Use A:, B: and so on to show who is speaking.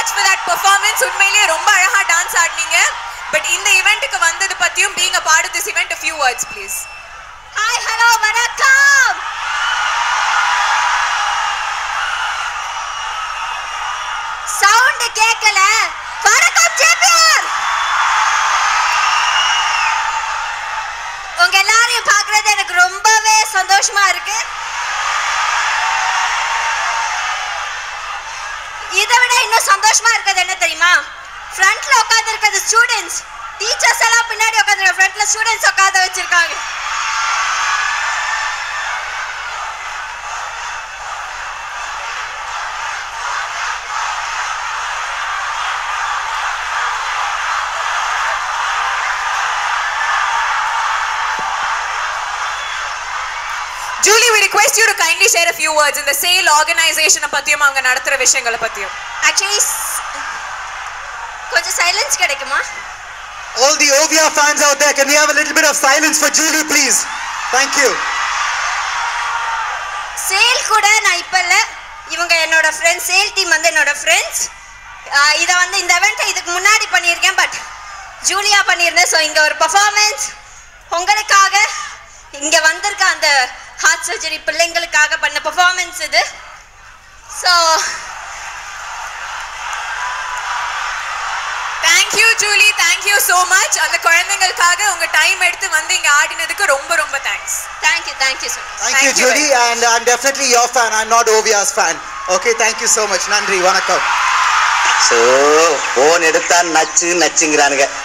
A: Much for that performance உண்மையிலேயே ரொம்ப அழகா டான்ஸ் ஆடினீங்க பட் இந்த ஈவெண்ட்டுக்கு வந்தது பத்தியும் being a part of this event a few words please
B: hi hello வணக்கம் சவுண்ட் கேட்கல வணக்கம் ஜேபிஆர் உங்க எல்லாரையும் பார்க்கறது எனக்கு ரொம்பவே சந்தோஷமா இருக்கு இதை விட இன்னும் சந்தோஷமா இருக்கிறது என்ன தெரியுமா ஃப்ரண்ட்ல உட்கார்ந்து இருக்கிறது ஸ்டூடெண்ட்ஸ் டீச்சர்ஸ் எல்லாம் பின்னாடி உட்காந்து ஃப்ரண்ட்ல ஸ்டூடெண்ட்ஸ் உட்காந்து வச்சிருக்காங்க
A: Julie we request you to kindly share a few words இந்த சேல் ஆர்கனைசேஷனை பத்தியும் அவங்க நடத்துற விஷயங்களை பத்தியும்
B: ஆக்சுவலி கொஞ்சம் சைலன்ஸ் கிடைக்குமா
C: All the OVR fans out there, can we have a little bit of silence for Julie, please? Thank you.
B: சேல் கூட நான் இப்போ இல்லை இவங்க என்னோட ஃப்ரெண்ட்ஸ் சேல் டீம் வந்து என்னோட ஃப்ரெண்ட்ஸ் இதை வந்து இந்த event இதுக்கு முன்னாடி பண்ணியிருக்கேன் பட் ஜூலியா பண்ணியிருந்தேன் ஸோ இங்கே ஒரு பர்ஃபார்மன்ஸ் உங்களுக்காக இங்கே வந்திருக்க அந்த ஹார்ட் சர்ஜரி பிள்ளைங்களுக்காக பண்ண பர்ஃபார்மன்ஸ் இது so
A: thank you Julie thank you so much அந்த குழந்தைங்களுக்காக உங்க டைம் எடுத்து வந்து இங்க ஆடினதுக்கு ரொம்ப ரொம்ப thanks
B: thank you thank you so much
C: Thank,
A: Thank
C: you,
A: you
C: Julie, and I'm definitely your fan. I'm not OVR's fan. Okay, thank you so much. Nandri, vanakkam.
D: So phone எடுத்தா நச்சு நச்சுங்கிறானுங்க